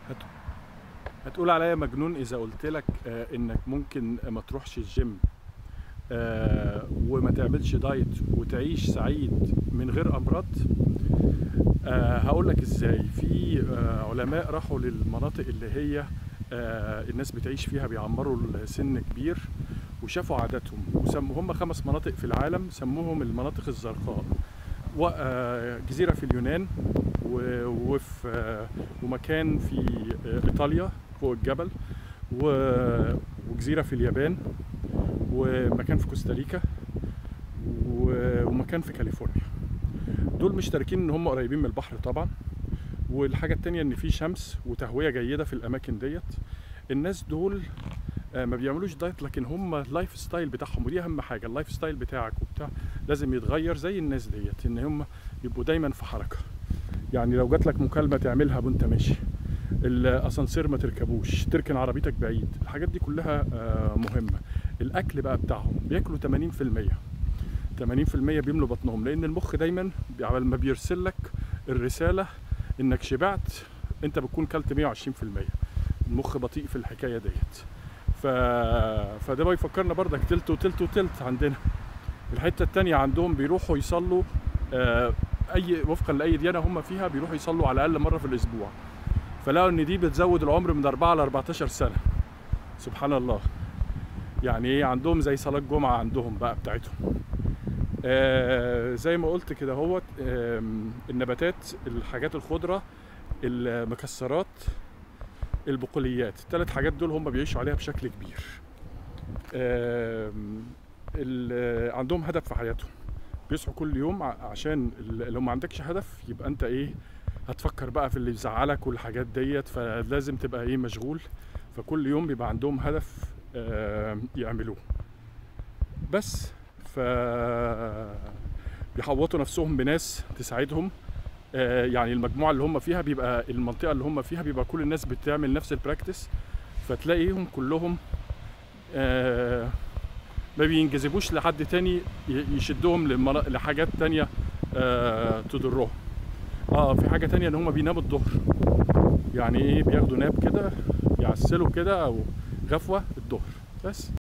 هت... هتقول عليا مجنون اذا قلت لك آه انك ممكن ما تروحش الجيم آه وما تعملش دايت وتعيش سعيد من غير امراض آه هقول لك ازاي في آه علماء راحوا للمناطق اللي هي آه الناس بتعيش فيها بيعمروا السن كبير وشافوا عاداتهم وسموا هم خمس مناطق في العالم سموهم المناطق الزرقاء وجزيره في اليونان و- وفي آه، ومكان في آه، ايطاليا فوق الجبل و- وجزيره في اليابان ومكان في كوستاريكا و- ومكان في كاليفورنيا دول مشتركين ان هم قريبين من البحر طبعا والحاجه التانية ان في شمس وتهويه جيده في الاماكن ديت الناس دول آه، ما بيعملوش دايت لكن هم اللايف ستايل بتاعهم ودي اهم حاجه اللايف ستايل بتاعك وبتاع لازم يتغير زي الناس ديت ان هم يبقوا دايما في حركه يعني لو جات لك مكالمه تعملها وانت ماشي الاسانسير ما تركبوش تركن عربيتك بعيد الحاجات دي كلها آه، مهمه الاكل بقى بتاعهم بياكلوا 80% 80% بيملوا بطنهم لان المخ دايما قبل ما بيرسل لك الرساله انك شبعت انت بتكون كلت 120% المخ بطيء في الحكايه ديت ف... فده بقى يفكرنا برضك تلت وتلت وتلت عندنا الحته التانية عندهم بيروحوا يصلوا آه، اي وفقا لاي ديانه هم فيها بيروحوا يصلوا على الاقل مره في الاسبوع فلقوا ان دي بتزود العمر من 4 ل 14 سنه سبحان الله يعني ايه عندهم زي صلاه جمعه عندهم بقى بتاعتهم آه زي ما قلت كده هو النباتات الحاجات الخضره المكسرات البقوليات الثلاث حاجات دول هم بيعيشوا عليها بشكل كبير آم، ال- عندهم هدف في حياتهم بيصحوا كل يوم ع- عشان ال- لو ما عندكش هدف يبقى انت ايه هتفكر بقى في اللي يزعلك والحاجات ديت فلازم تبقى ايه مشغول فكل يوم بيبقى عندهم هدف آم، يعملوه بس ف بيحوطوا نفسهم بناس تساعدهم آه، يعني المجموعه اللي هم فيها بيبقى المنطقه اللي هم فيها بيبقى كل الناس بتعمل نفس البراكتس فتلاقيهم كلهم آه، ما بينجذبوش لحد تاني ي- يشدهم لمنا- لحاجات تانية آه، تضرهم اه في حاجه تانية ان هم بيناموا الظهر يعني ايه بياخدوا ناب كده يعسلوا كده او غفوه الظهر بس